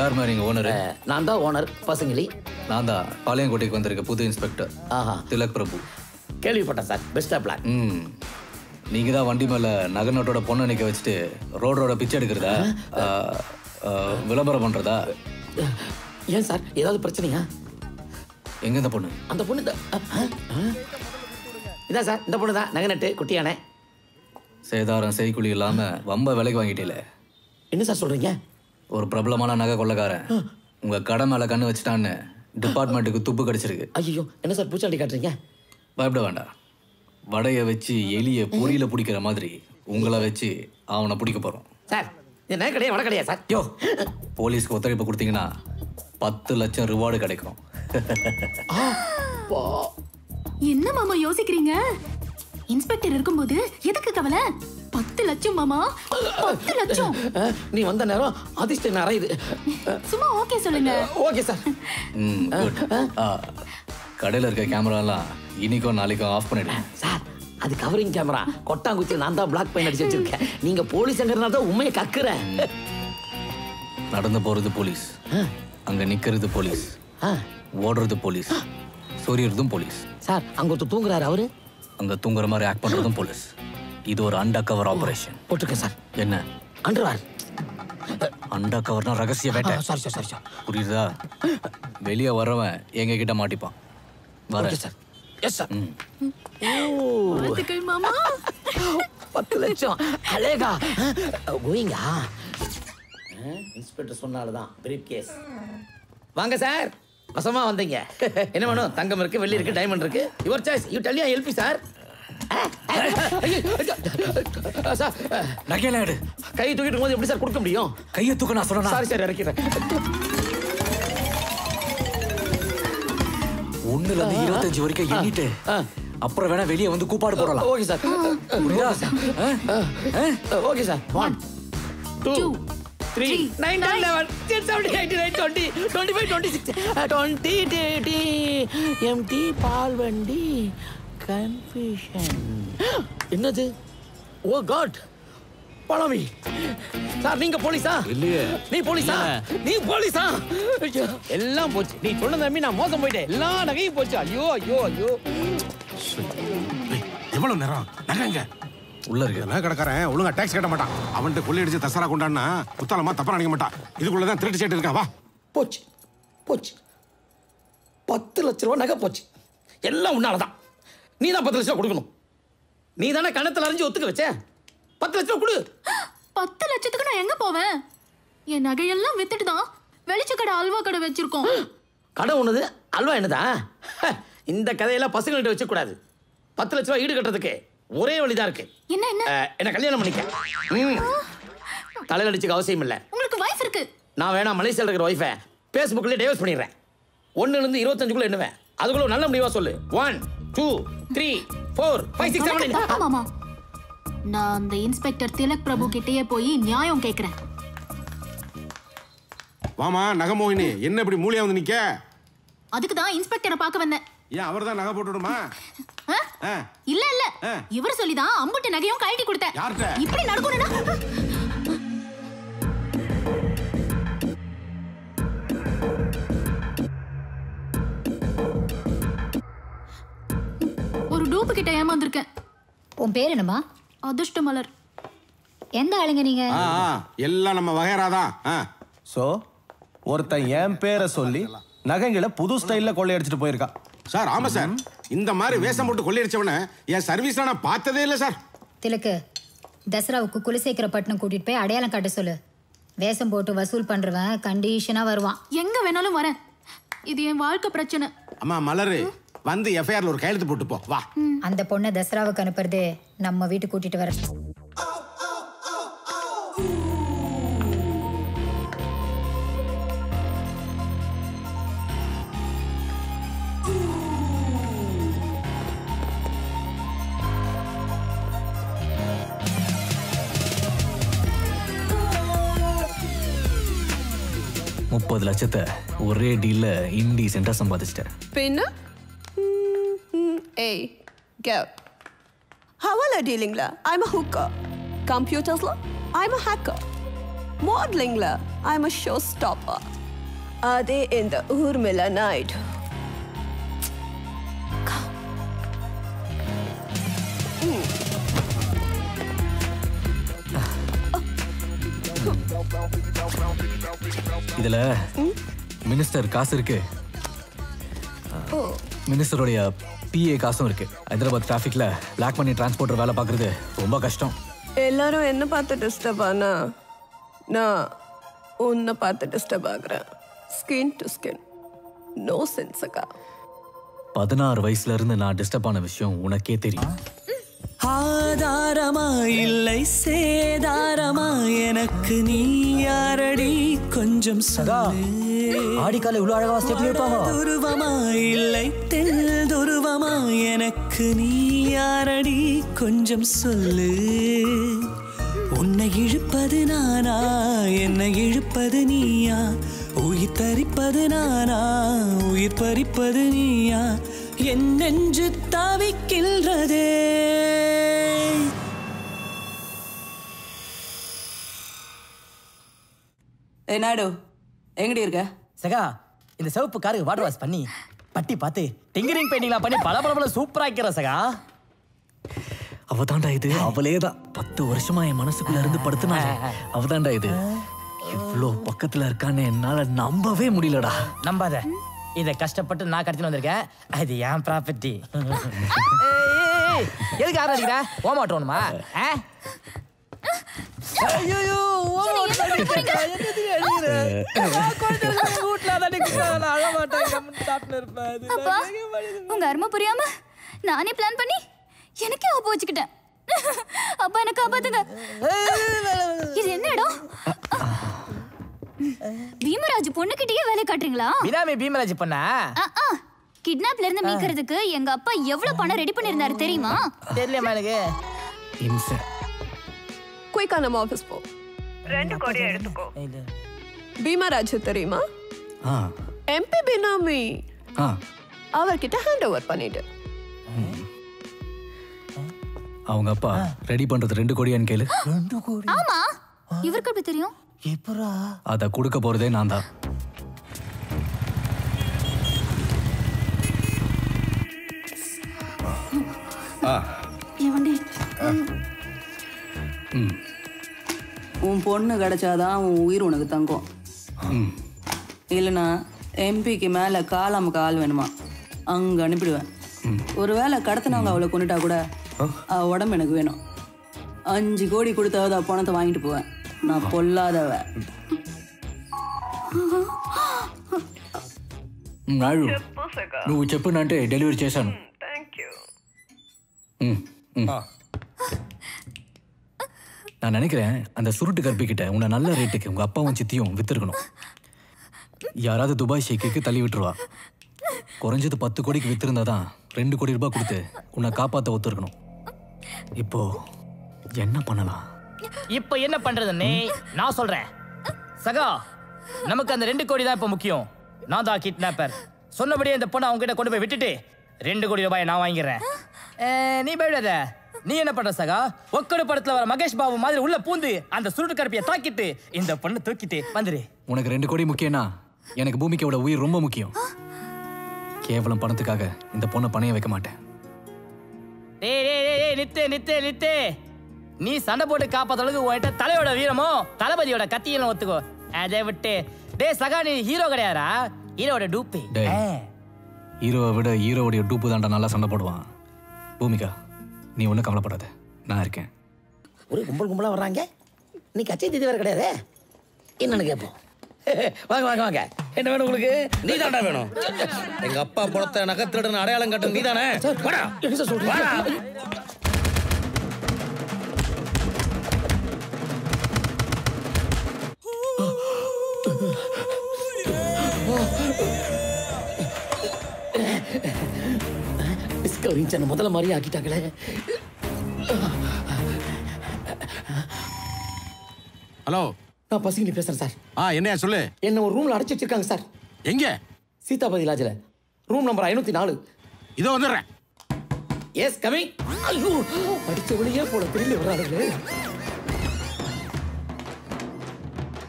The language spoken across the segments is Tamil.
யார் மாதிரி இங்க ஓனர் நான் தான் ஓனர் பசங்களி நான் தான் பாளையங்கோட்டைக்கு வந்திருக்க புது இன்ஸ்பெக்டர் ஆஹா திலக் பிரபு கேள்விப்பட்டேன் சார் பெஸ்ட் ஆஃப் பிளான் ம் நீங்க தான் வண்டி மேல நகநோட்டோட பொண்ணை நிக்க வச்சுட்டு ரோட் ரோட பிச்சை எடுக்கிறதா ஆ, ஆ, விளம்பரம் பண்றதா ஏன் சார் ஏதாவது பிரச்சனையா எங்க இந்த பொண்ணு அந்த பொண்ணு இந்த அ, அ, அ. இதான் சார் இந்த பொண்ணு தான் நகை நட்டு குட்டியானே சேதாரம் செய்குழி இல்லாம வம்ப விலைக்கு வாங்கிட்டீல என்ன சார் சொல்றீங்க ஒரு பிரபலமான நகை கொள்ளக்காரன் உங்க கடை மேல கண்ணு வச்சுட்டான்னு டிபார்ட்மெண்ட்டுக்கு துப்பு கிடைச்சிருக்கு ஐயோ என்ன சார் பூச்சாண்டி காட்டுறீங்க பயப்பட வேண்டாம் வடைய வச்சு எலிய பொரியில பிடிக்கிற மாதிரி உங்களை வச்சு அவனை பிடிக்க போறோம் சார் இது நகை கிடையாது வட கிடையாது சார் யோ போலீஸ்க்கு ஒத்துழைப்பு கொடுத்தீங்கன்னா பத்து லட்சம் ரிவார்டு கிடைக்கும் என்ன மாமா யோசிக்கிறீங்க இன்ஸ்பெக்டர் இருக்கும்போது எதுக்கு கவலை பத்து லட்சம் மாமா பத்து லட்சம் அ, நீ வந்த நேரம் அதிர்ஷ்ட நேரம் இது சும்மா ஓகே சொல்லுங்க ஓகே சார் ம் குட் கடையில் இருக்க கேமராலாம் இன்னைக்கும் நாளைக்கும் ஆஃப் பண்ணிடுங்க சார் அது கவரிங் கேமரா கொட்டாங்குச்சி நான் தான் பிளாக் பெயின் அடிச்சு வச்சிருக்கேன் நீங்க போலீஸ்ங்கிறனால தான் உண்மையை கக்குறேன் நடந்து போறது போலீஸ் அங்க நிக்கிறது போலீஸ் ஆ, ஓடுறது போலீஸ் சொரியறதும் போலீஸ் சார் அங்க ஒருத்தர் தூங்குறாரு அவரு அங்க தூங்குற மாதிரி ஆக்ட் பண்றதும் போலீஸ் இது ஒரு அண்டர் கவர் ஆபரேஷன் போட்டிருக்கேன் சார் என்ன அண்டர்வார் அண்டர் கவர்னா ரகசிய வேட்டை சாரி சார் சாரி சார் புரியுதா வெளியே வரவன் எங்க கிட்ட மாட்டிப்பான் ஓகே வரேன் சார் எஸ் சார் வாழ்த்துக்கள் மாமா பத்து லட்சம் அழகா கோயிங்கா இன்ஸ்பெக்டர் சொன்னால்தான் பிரீப் கேஸ் வாங்க சார் வசமா வந்தீங்க என்ன வேணும் தங்கம் இருக்கு வெள்ளி இருக்கு டைமண்ட் இருக்கு யுவர் சாய்ஸ் யூ டெல் எல்பி சார் சார் நகையில எடு கை தூக்கிட்டு போது எப்படி சார் கொடுக்க முடியும் கையை தூக்க நான் சொல்றேன் சாரி சார் இறக்கிறேன் ஒண்ணுல இருந்து இருபத்தஞ்சு வரைக்கும் எண்ணிட்டு ஆ. அப்புறம் வேணா வெளியே வந்து கூப்பாடு போடலாம் ஓகே சார் புரியுதா okay sir one two three nine ten eleven ten seventy eighty nine twenty twenty five twenty six twenty thirty empty பால் வண்டி கன்ஃபியூஷன் என்னது ஓ காட் பழமி சார் நீங்க போலீஸா இல்லையே. நீ போலீஸா நீ போலீஸா ஐயோ, எல்லாம் போச்சு நீ சொன்னதை நம்பி நான் மோசம் போயிட்டேன் எல்லா நகையும் போச்சு ஐயோ ஐயோ ஐயோ ஏய், எவ்வளவு நேரம் நகைங்க உள்ள இருக்கு நகை கடைக்காரன் ஒழுங்கா டாக்ஸ் கட்ட மாட்டான் அவன்கிட்ட கொள்ளையடிச்சு தசரா கொண்டான்னா குத்தாலமா தப்பா நினைக்க மாட்டான் இதுக்குள்ளதான் திருட்டு சேட்டு இருக்கான் வா போச்சு போச்சு பத்து லட்ச ரூபா நகை போச்சு எல்லாம் உன்னாலதான் நீ தான் பத்து லட்ச ரூபா கொடுக்கணும் நீ தானே கணத்துல அறிஞ்சு ஒத்துக்க வச்ச பத்து லட்ச ரூபா கொடு பத்து லட்சத்துக்கு நான் எங்க போவேன் என் நகையெல்லாம் வித்துட்டு தான் வெளிச்சக்கடை அல்வா கடை வச்சிருக்கோம் கடை ஒண்ணுது அல்வா என்னதா ஹ, இந்த கதையெல்லாம் பசங்கள்ட்ட வச்சுக்கூடாது பத்து லட்ச ரூபா ஈடு கட்டுறதுக்கு ஒரே வழிதான் இருக்கு என்ன என்ன அஹ், என்ன கல்யாணம் பண்ணிக்க ம். தலையில அடிச்சுக்க அவசியம் இல்லை உங்களுக்கு வைஃப் இருக்கு நான் வேணா மலேசியாவில் இருக்கிற ஒய்ஃபை ஃபேஸ்புக்கில் டைவர்ஸ் பண்ணிடுறேன் ஒன்னுலேருந்து இருபத்தஞ்சுக்குள்ள எண்ணுவேன் அதுக்குள்ள ஒரு நல்ல முடிவா சொல்லு one two three four five six உனக்கு செவன் தப்பா மாமா நான் அந்த இன்ஸ்பெக்டர் திலக் பிரபு கிட்டயே போய் நியாயம் கேக்குறேன் வாமா நகமோகினி என்ன இப்படி மூலியா வந்து நிக்க அதுக்கு தான் இன்ஸ்பெக்டரை பார்க்க வந்தேன் ஏன் அவர் தான் நகை போட்டுடுமா ஆ? ஆ, இல்ல இல்ல ஆ. இவர் சொல்லிதான் அம்புட்டு நகையும் கழட்டி கொடுத்தேன் யார்கிட்ட? இப்படி நடக்கணும்னா ஒரு டூப்பு கிட்ட ஏமாந்திருக்கேன் உன் பேர் என்னம்மா அதிர்ஷ்ட மலர் எந்த ஆளுங்க நீங்க ஆ, ஆ, எல்லாம் நம்ம வகையறாதான் ஆ. சோ ஒருத்தன் என் பேரை சொல்லி நகைங்களை புது ஸ்டைல்ல கொள்ளையடிச்சிட்டு போயிருக்கான் சார் ஆமா சார் இந்த மாதிரி வேஷம் போட்டு கொள்ளையடிச்சவன என் சர்வீஸ்ல நான் பார்த்ததே இல்லை சார் திலக்கு தசராவுக்கு குலசேகரப்பட்டினம் கூட்டிட்டு போய் அடையாளம் காட்ட சொல்லு வேஷம் போட்டு வசூல் பண்றவன் கண்டிஷனா வருவான் எங்க வேணாலும் வரேன் இது என் வாழ்க்கை பிரச்சனை அம்மா மலரு வந்து எஃப்ஐஆர்ல ஒரு கையெழுத்து போட்டு போ வா அந்த பொண்ணை தசராவுக்கு அனுப்புறது நம்ம வீட்டுக்கு கூட்டிட்டு வர முப்பது லட்சத்தை ஒரே டீல்ல இன்டீசெண்டா சம்பாதிச்சிட்டேன் പിന്നെ ഏയ് get ഹവാല ഡീലിംഗ്ല ഐ എം എ ഹുക്കർ കമ്പ്യൂട്ടേഴ്സ്ല ഐ എം എ ഹാക്കർ மாடலிங்ல ஐ எம் ஷோ ஸ்டாப்பர் அதே இந்த ஊர்மிளா நாயுடு இதுல மினிஸ்டர் காசு இருக்கு மினிஸ்டருடைய பிஏ காசும் இருக்கு ஹைதராபாத் டிராஃபிக்ல பிளாக் மணி டிரான்ஸ்போர்ட்டர் வேலை பார்க்கறது ரொம்ப கஷ்டம் எல்லாரும் என்ன பார்த்து டிஸ்டர்ப் ஆனா நான் உன்னை பார்த்து டிஸ்டர்ப் ஆகுறேன் skin to skin no sense அக்கா பதினாறு வயசுல இருந்து நான் டிஸ்டர்ப் ஆன விஷயம் உனக்கே தெரியும் ஆதாரமா இல்லை சேதாரமா எனக்கு நீ யாரடி கொஞ்சம் ஆடிக்கால இவ்வளவு அழகா ஸ்டெப் இருப்பாங்க துருவமா இல்லை தெல் துருவமா எனக்கு நீ யாரடி கொஞ்சம் சொல்லு உன்னை இழுப்பது நானா என்னை இழுப்பது நீயா உயிர் தரிப்பது நானா உயிர் பறிப்பது நீயா என் நெஞ்சு தவிக்கின்றதே ஏய் நாயுடு எங்கடி இருக்க சகா இந்த சிவப்பு காருக்கு வாட்டர் வாஷ் பண்ணி பட்டி பார்த்து டிங்கரிங் பெயிண்டிங்லாம் பண்ணி பல பல பல சூப்பரா ஆக்கிற சகா அவதாண்டா இது அவளே தான் பத்து வருஷமா என் மனசுக்குள்ள இருந்து படுத்துனா அவதாண்டா இது இவ்வளோ பக்கத்துல இருக்கான்னு என்னால நம்பவே முடியலடா நம்பாத இதை கஷ்டப்பட்டு நான் கடத்தின்னு வந்திருக்கேன் அது என் ப்ராப்பர்ட்டி எதுக்கு ஆரம் அடிக்கிற ஓமாட்டோணுமா ஐயோ அப்பா உங்க அருமை புரியாம நானே பிளான் பண்ணி எனக்கே ஆப்பு வச்சுக்கிட்டேன் அப்பா என்ன காப்பாத்துங்க இது என்ன இடம் பீமராஜ் பொண்ணுகிட்டயே வேலை காட்டுறீங்களா பினாமி பீமராஜ் பண்ணா கிட்னாப்ல இருந்து மீட்கிறதுக்கு எங்க அப்பா எவ்வளவு பணம் ரெடி பண்ணிருந்தாரு தெரியுமா தெரியலையம்மா எனக்கு இம்சை குயிக்கா நம்ம ஆஃபீஸ் போ ரெண்டு கோடியை எடுத்துக்கோ பீமராஜ் தெரியுமா ஆ எம்பி பினாமி ஆ அவர்கிட்ட ஹேண்ட் ஓவர் பண்ணிட்டு அவங்க அப்பா ரெடி பண்றது ரெண்டு கோடியான்னு கேளு ஆமா இவருக்கு எப்படி தெரியும் எப்பரா அதை கொடுக்க போறதே நான் தான் எவண்டி ம் உன் பொண்ணு கிடைச்சாதான் உன் உயிர் உனக்கு தங்கும் ம் இல்லைன்னா எம்பிக்கு மேலே காலாம கால் வேணுமா அங்க அனுப்பிடுவேன் ஒருவேளை கடத்தினவங்க அவளை கொண்டுட்டா கூட அவ உடம்பு எனக்கு வேணும் அஞ்சு கோடி கொடுத்தாவது அவ பணத்தை வாங்கிட்டு போவேன் நான் பொல்லாதவ నాయుడు నువ్వు చెప్పినంటే డెలివరీ చేశాను ம், ம். நான் நினைக்கிறேன் அந்த சுருட்டு கற்பிக்கிட்ட உன்னை நல்ல ரேட்டுக்கு உங்க அப்பாவும் சித்தியும் வித்துருக்கணும் யாராவது துபாய் ஷேக்குக்கு தள்ளி விட்டுருவா குறைஞ்சது பத்து கோடிக்கு வித்திருந்தாதான் ரெண்டு கோடி ரூபாய் கொடுத்து உன்னை காப்பாத்த ஒத்துருக்கணும் இப்போ என்ன பண்ணலாம் இப்போ என்ன பண்றதுன்னு நான் சொல்றேன் சகா நமக்கு அந்த ரெண்டு கோடி தான் இப்போ முக்கியம் நான் தான் கிட்னாப்பர் சொன்னபடியே இந்த பொண்ணை அவங்க கிட்ட கொண்டு போய் விட்டுட்டு ரெண்டு கோடி ரூபாய் நான் வாங்கிடுறேன் அஹ், நீ பயப்படாத நீ என்ன பண்ற சகா ஒக்கடு படத்துல வர மகேஷ் பாபு மாதிரி உள்ள பூந்து அந்த சுருட்டு கருப்பியை தாக்கிட்டு இந்த பொண்ணை தூக்கிட்டு வந்துரு உனக்கு ரெண்டு கோடி முக்கியம்னா எனக்கு பூமிக்கோட உயிர் ரொம்ப முக்கியம் கேவலம் பணத்துக்காக இந்த பொண்ணை பணைய வைக்க மாட்டேன் டேய் டேய் டேய், டேய் நித்து நித்து நித்து நீ சண்டை போட்டு காப்பாத்த அளவுக்கு உன்கிட்ட தலையோட வீரமோ தளபதியோட கத்தியெல்லாம் ஒத்துக்கோ அதை விட்டு டேய் சகா நீ ஹீரோ கிடையாதா ஹீரோட டூப்பு டேய். ஹீரோவை விட ஹீரோவுடைய டூப்பு தாண்டா நல்லா சண்டை போடுவான் பூமிகா நீ ஒன்றும் கவலைப்படாத நான் இருக்கேன் ஒரு கும்பல் கும்பலா வர்றாங்க நீ கச்சை தீதி வேற கிடையாது என்னன்னு கேட்போம் வாங்க வாங்க வாங்க என்ன வேணும் உங்களுக்கு நீ தாண்டா வேணும் எங்க அப்பா புலத்த நகத்திரடன் அடையாளம் கட்டும் நீ தானே வாடா என்ன சார் சொல்றீங்க? வாடா டிஸ்கவரி சேனல் முதல்ல மாதிரி ஆக்கிட்டாங்களே ஹலோ நான் பசிங்கிலி பேசுறேன் சார் ஆ என்னையா சொல்லு என்ன ஒரு ரூம்ல அடைச்சு வச்சிருக்காங்க சார் எங்க சீதாபதி லாஜ்ல ரூம் நம்பர் ஐநூத்தி நாலு இதோ வந்துடுறேன் எஸ் கமிங் ஐயோ படிச்ச வழியே போல திரும்பி வர்றாருங்களே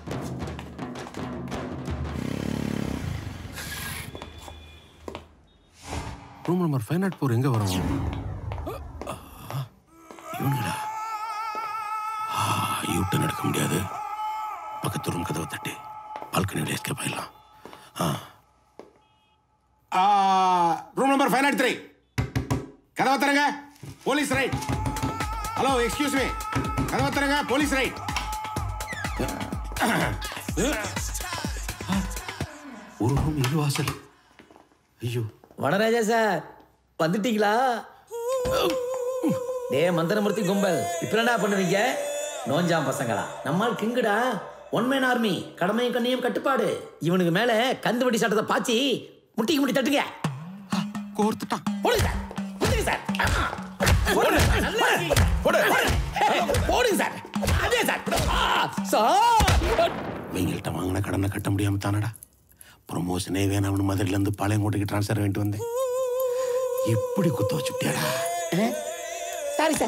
room number five nought four எங்க வரும் இவனுங்களா யூட்டன் எடுக்க முடியாது பக்கத்து ரூம் கதவை தட்டி பால்கனியில் எஸ்கேப் ஆயிடலாம் room number five nought three கதவை தரங்க police right hello excuse me கதவை தரங்க போலீஸ் ரைட் ஒரு ரூம் இது வாசல் ஐயோ வனராஜா சார் வந்துட்டீங்களா டே மந்திரமூர்த்தி கும்பல் இப்ப என்னடா பண்ணுவீங்க நோஞ்சாம் பசங்களா நம்மால் கிங்குடா ஒன் மேன் ஆர்மி கடமையும் கண்ணையும் கட்டுப்பாடு இவனுக்கு மேல கந்து வட்டி சட்டத்தை பாச்சி முட்டிக்கு முட்டி தட்டுங்க கோர்த்துட்டான் போடுங்க சார் குத்துங்க சார் ஆமா. போடுங்க சார். நல்லா இருக்கீங்க. போடுங்க. போடுங்க சார் அதே சார் ஆ, சார் இவங்கள்ட்ட வாங்கின கடனை கட்ட முடியாம தானடா ப்ரொமோஷனே வேணாம்னு மதுரையில இருந்து பாளையங்கோட்டைக்கு ட்ரான்ஸ்ஃபர் வேண்டி வந்தேன் இப்படி குத்த வச்சுட்டியாடா சாரி சார்